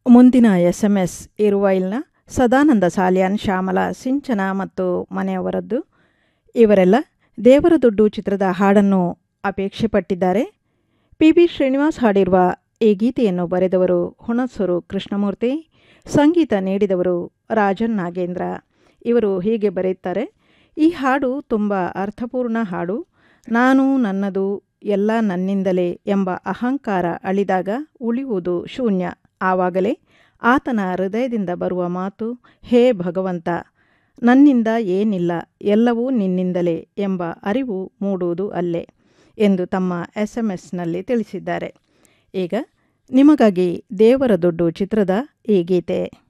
ಮುಂದಿನ S M S ಇರುವೈಲ್ನ ಸದಾನಂದ ಸಾಲ್ಯಾನ್ ಶ್ಯಾಮಲಾ ಸಿಂಚನ ಮತ್ತು ಮನೆಯವರದ್ದು ಇವರೆಲ್ಲ ದೇವರ ದುಡ್ಡು ಚಿತ್ರದ ಹಾಡನ್ನು ಅಪೇಕ್ಷೆ ಪಟ್ಟಿದ್ದಾರೆ ಪಿ ಬಿ ಶ್ರೀನಿವಾಸ್ ಹಾಡಿರುವ ಈ ಗೀತೆಯನ್ನು ಬರೆದವರು ಹುಣಸೂರು ಕೃಷ್ಣಮೂರ್ತಿ ಸಂಗೀತ ನೀಡಿದವರು ರಾಜನ್ ನಾಗೇಂದ್ರ ಇವರು ಹೀಗೆ ಬರೆಯುತ್ತಾರೆ ಈ ಹಾಡು ತುಂಬ ಅರ್ಥಪೂರ್ಣ ಹಾಡು ನಾನು ನನ್ನದು ಎಲ್ಲ ನನ್ನಿಂದಲೇ ಎಂಬ ಅಹಂಕಾರ ಅಳಿದಾಗ ಉಳಿಯುವುದು ಶೂನ್ಯ ಆವಾಗಲೇ ಆತನ ಹೃದಯದಿಂದ ಬರುವ ಮಾತು ಹೇ ಭಗವಂತ ನನ್ನಿಂದ ಏನಿಲ್ಲ ಎಲ್ಲವೂ ನಿನ್ನಿಂದಲೇ ಎಂಬ ಅರಿವು ಮೂಡುವುದು ಅಲ್ಲೇ ಎಂದು ತಮ್ಮ ಎಸ್ ಎಮ್ ಎಸ್ನಲ್ಲಿ ತಿಳಿಸಿದ್ದಾರೆ ಈಗ ನಿಮಗಾಗಿ ದೇವರ ದುಡ್ಡು ಚಿತ್ರದ ಈ ಗೀತೆ